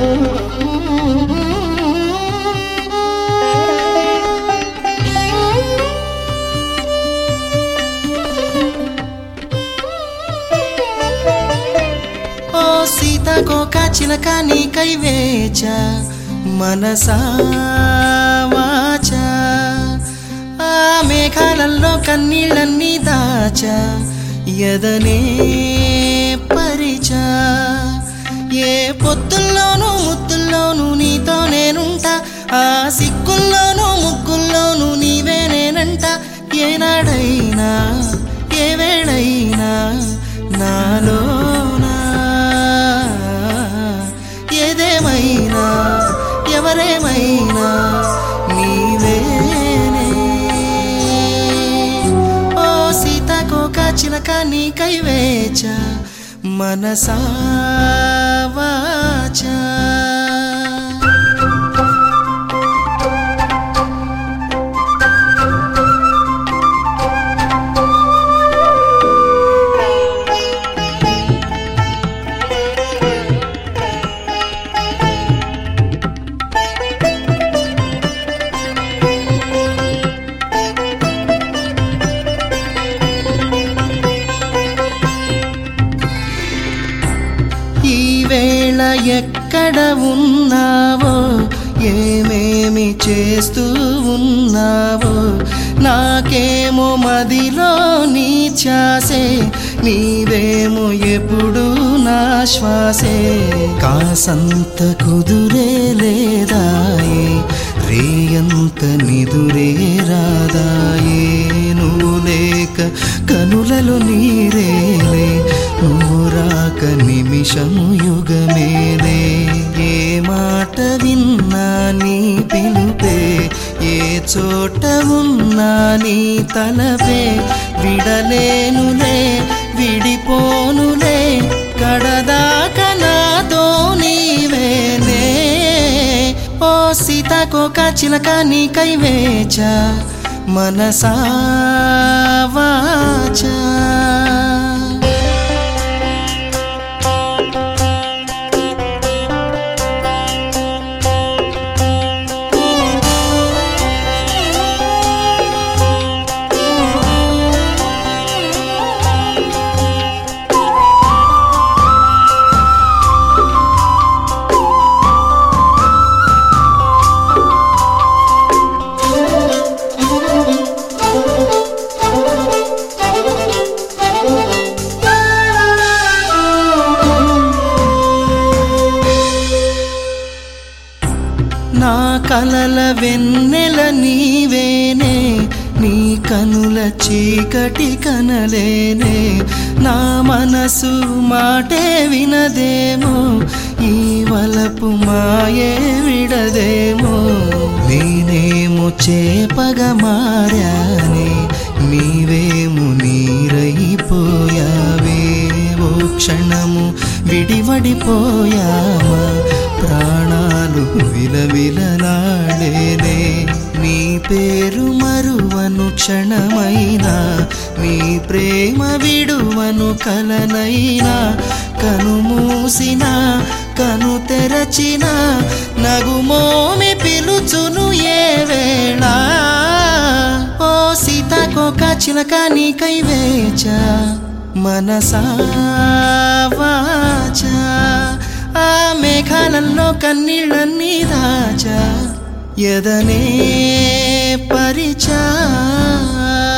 ఓ సీతకోక చిలక నీకై వేచ మనసా వాచ ఆ మేఘాలలో కన్నీళ్ళన్నీ దాచ ఎదనే పరిచ ఏ పొత్తుల్లోనూ ముత్తుల్లోనూ నీతో నేనుంటా ఆ సిక్కుల్లోనూ ముగ్గుల్లోనూ నీవే నేనంట ఏనాడైనా ఏ వేళైనా నాలోనా ఏదేమైనా ఎవరేమైనా నీవేనే ఓ సీతాకోక చిలక నీకై వేచ మనసా వాచా ఈ వేళ ఎక్కడ ఉన్నావో ఏమేమి చేస్తూ ఉన్నావో నాకేమో మదిలో నీ ఛాసే నీవేమో ఎప్పుడు నా శ్వాసే కాసంత కుదురే లేదాయే రేయంత నిదురే రాదాయే నువ్వు లేక కనులలో నీరేలే నువ్వు రాక నిమిషము యుగమేలే ఏ మాట విన్నా నీ పిలుపే ఏ చోట ఉన్నా నీ తలపే విడలేనులే విడిపోనులే కడదాకా నాతో నీవేనే ఓ సీతాకోక చిలక నీకై వేచ మనసా వాచా నా కలల వెన్నెల నీవేనే నీ కనుల చీకటి కనలేనే నా మనసు మాటే వినదేమో ఈ వలపు మాయే విడదేమో నేనేమో చేపగా మారానే నీవేమో నీరైపోయావే ఓ క్షణము విడివడిపోయామా ప్రాణాలు విలవిలలాడేనే నీ పేరు మరువను క్షణమైనా నీ ప్రేమ విడువను కలనైనా కను మూసిన కను తెరచిన నగుమోమి పిలుచును ఏ వేళ ఓ సీతాకోక చిలక నీకై వేచ మనసా వాచా ఆ మేఘాలలో కన్నీళ్ళన్నీ దాచా ఎదనే పరిచా